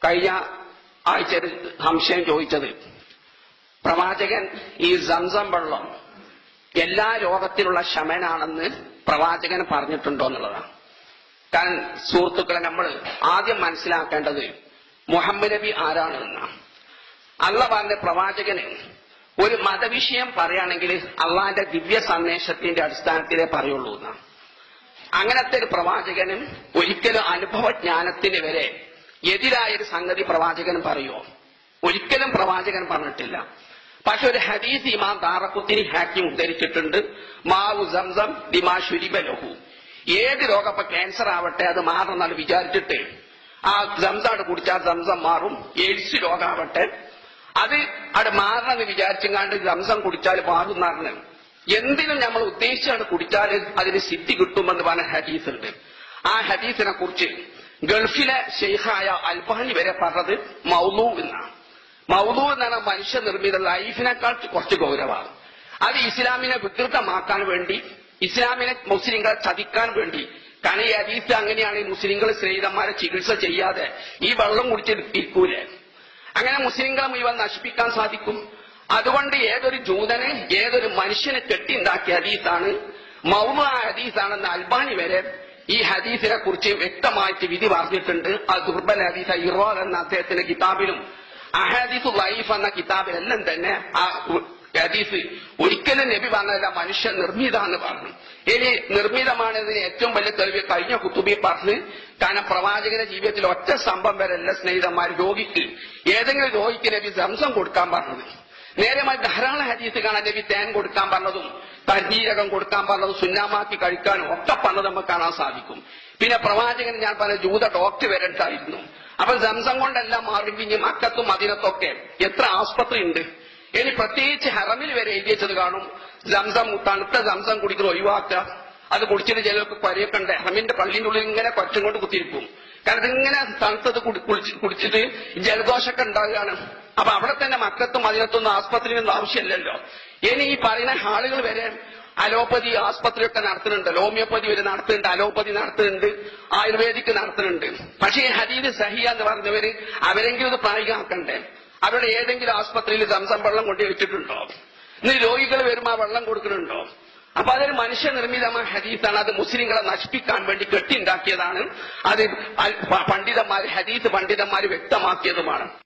കഴിഞ്ഞ ആഴ്ച ഒരു സംശയം ചോദിച്ചത് പ്രവാചകൻ ഈ സംസം വെള്ളം എല്ലാ രോഗത്തിലുള്ള ശമനാണെന്ന് പ്രവാചകൻ പറഞ്ഞിട്ടുണ്ടോ എന്നുള്ളതാണ് കാരണം സുഹൃത്തുക്കളെ നമ്മൾ ആദ്യം മനസ്സിലാക്കേണ്ടത് മുഹമ്മദ് നബി ആരാണ് എന്നാണ് അള്ള പറഞ്ഞ പ്രവാചകന് ഒരു മതവിഷയം പറയുകയാണെങ്കിൽ അള്ളാന്റെ ദിവ്യ സന്ദേശത്തിന്റെ അടിസ്ഥാനത്തിലേ പറയുള്ളൂ എന്നാണ് അങ്ങനത്തെ ഒരു പ്രവാചകനും ഒരിക്കലും അനുഭവജ്ഞാനത്തിന് വരെ എതിരായ ഒരു സംഗതി പ്രവാചകൻ പറയുമോ ഒരിക്കലും പ്രവാചകൻ പറഞ്ഞിട്ടില്ല പക്ഷെ ഒരു ഹദീസ് ഇമാം താറക്കുത്തിന് ഹാക്കി ഉദ്ധരിച്ചിട്ടുണ്ട് മാവു സംസം ദിമാ ശുരിബ ലഹു ഏത് രോഗം ഇപ്പൊ ക്യാൻസർ ആവട്ടെ അത് മാറണമെന്നാണ് വിചാരിച്ചിട്ട് ആ സംസാട് കുടിച്ചാൽ സംസം മാറും എയ്ഡ്സ് രോഗമാവട്ടെ അത് അവിടെ മാറണമെന്ന് വിചാരിച്ചെങ്ങാണ്ട് സംസം കുടിച്ചാൽ മാറുന്നറിന് എന്തിനും നമ്മൾ ഉദ്ദേശിച്ചാണ് കുടിച്ചാൽ അതിന് സിദ്ധി കിട്ടുമെന്ന് പറഞ്ഞ ഹദീസ് ഉണ്ട് ആ ഹദീസിനെ കുറിച്ച് ഗൾഫിലെ ഷെയ്ഖായ അൽബാനി വരെ പറഞ്ഞത് മൗലു എന്നാണ് മൗലു എന്നാണ് മനുഷ്യനിർമ്മിത ലൈഫിനേക്കാൾ കുറച്ച് ഗൗരവമാണ് അത് ഇസ്ലാമിനെ വികൃതമാക്കാൻ വേണ്ടി ഇസ്ലാമിനെ മുസ്ലിങ്ങളെ ചതിക്കാൻ വേണ്ടി കാരണം ഈ ഹദീസ് അങ്ങനെയാണ് ഈ മുസ്ലിങ്ങൾ സ്നേഹിതന്മാരെ ചികിത്സ ചെയ്യാതെ ഈ വെള്ളം കുടിച്ച് ഇരിക്കൂലേ അങ്ങനെ മുസ്ലിങ്ങളെ മുഴുവൻ നശിപ്പിക്കാൻ സാധിക്കും അതുകൊണ്ട് ഏതൊരു ജൂതനെ ഏതൊരു മനുഷ്യനെ കെട്ടിയുണ്ടാക്കിയ ഹദീസാണ് മൗമ ഹദീസാണെന്ന് അൽബാനി വരെ ഈ ഹദീസിനെ കുറിച്ച് വ്യക്തമായിട്ട് വിധി പറഞ്ഞിട്ടുണ്ട് അത് ദുർബല ഹദീസ ഇറോൽ എന്ന അദ്ദേഹത്തിന്റെ കിതാബിലും അഹദീസ് ലൈഫ് എന്ന കിതാബിലെല്ലാം തന്നെ ആ ഹദീസ് ഒരിക്കലും നബി പറഞ്ഞതല്ല മനുഷ്യ നിർമ്മിതാന്ന് പറഞ്ഞു ഇനി നിർമ്മിതമാണതിന് ഏറ്റവും വലിയ തെളിവ് കഴിഞ്ഞ കുത്തുബി പറഞ്ഞ് കാരണം പ്രവാചകന്റെ ജീവിതത്തിൽ ഒറ്റ സംഭവം വരെ എല്ലാ സ്നേഹിതന്മാർ രോഗിക്ക് ഏതെങ്കിലും രോഗിക്ക് നബി സംസം കൊടുക്കാൻ പറഞ്ഞത് നേരമായി ധാരാളം ഹദീസ് കാണാൻ നബി തേൻ കൊടുക്കാൻ പറഞ്ഞതും തജീരകം കൊടുക്കാൻ പറഞ്ഞതും സുന്നാമാക്കി കഴിക്കാനും ഒക്കെ പറഞ്ഞത് നമുക്ക് കാണാൻ സാധിക്കും പിന്നെ പ്രവാചകൻ ഞാൻ പറഞ്ഞ ജൂത ഡോക്ടർ വരണ്ടായിരുന്നു അപ്പൊ സംസം കൊണ്ടെല്ലാം മാറും ഇനി മക്കത്തും അതിനത്തൊക്കെ എത്ര ആസ്പത്രി ഉണ്ട് ഇനി പ്രത്യേകിച്ച് ഹറമിൽ വരെ എഴുതി വെച്ചത് കാണും സംസം തണുത്ത സംസം കുടിക്കുന്നത് ഒഴിവാക്കുക അത് കുടിച്ചിട്ട് ചിലർക്ക് കൊരയൊക്കെ ഉണ്ട് ഹറമിന്റെ പള്ളിന്റെ ഉള്ളിൽ ഇങ്ങനെ കൊച്ചം കൊണ്ട് കുത്തിയിരിക്കും കാരണം ഇതിങ്ങനെ തണുത്തത് കുടി- കുളിച്ച്- കുടിച്ചിട്ട് ജലദോഷമൊക്കെ ഉണ്ടാകുകയാണ് അപ്പൊ അവിടെ തന്നെ മക്കത്തും അതിനകത്തൊന്നും ആസ്പത്രിയൊന്നും ആവശ്യമില്ലല്ലോ ഇനി ഈ പറയുന്ന ആളുകൾ വരെ അലോപ്പതി ആസ്പത്രിയൊക്കെ നടത്തുന്നുണ്ട് ഹോമിയോപ്പതി വരെ നടത്തുന്നുണ്ട് അലോപ്പതി നടത്തുന്നുണ്ട് ആയുർവേദിക് നടത്തുന്നുണ്ട് പക്ഷേ ഈ ഹദീദ് സഹിയ എന്ന് പറഞ്ഞവര് അവരെങ്കിലും ഇത് പ്രായോഗികമാക്കണ്ടേ അവരുടെ ഏതെങ്കിലും ആസ്പത്രിയിൽ സംസം വെള്ളം കൊണ്ടു വെച്ചിട്ടുണ്ടോ ഇന്ന് രോഗികൾ വരുമ്പോൾ ആ വെള്ളം കൊടുക്കുന്നുണ്ടോ അപ്പൊ അതൊരു മനുഷ്യനിർമ്മിതമായ ഹദീസാണ് അത് മുസ്ലിങ്ങളെ നശിപ്പിക്കാൻ വേണ്ടി കെട്ടിണ്ടാക്കിയതാണ് അത് അൽ- പണ്ഡിതന്മാർ ഹദീസ് പണ്ഡിതന്മാർ വ്യക്തമാക്കിയതുമാണ്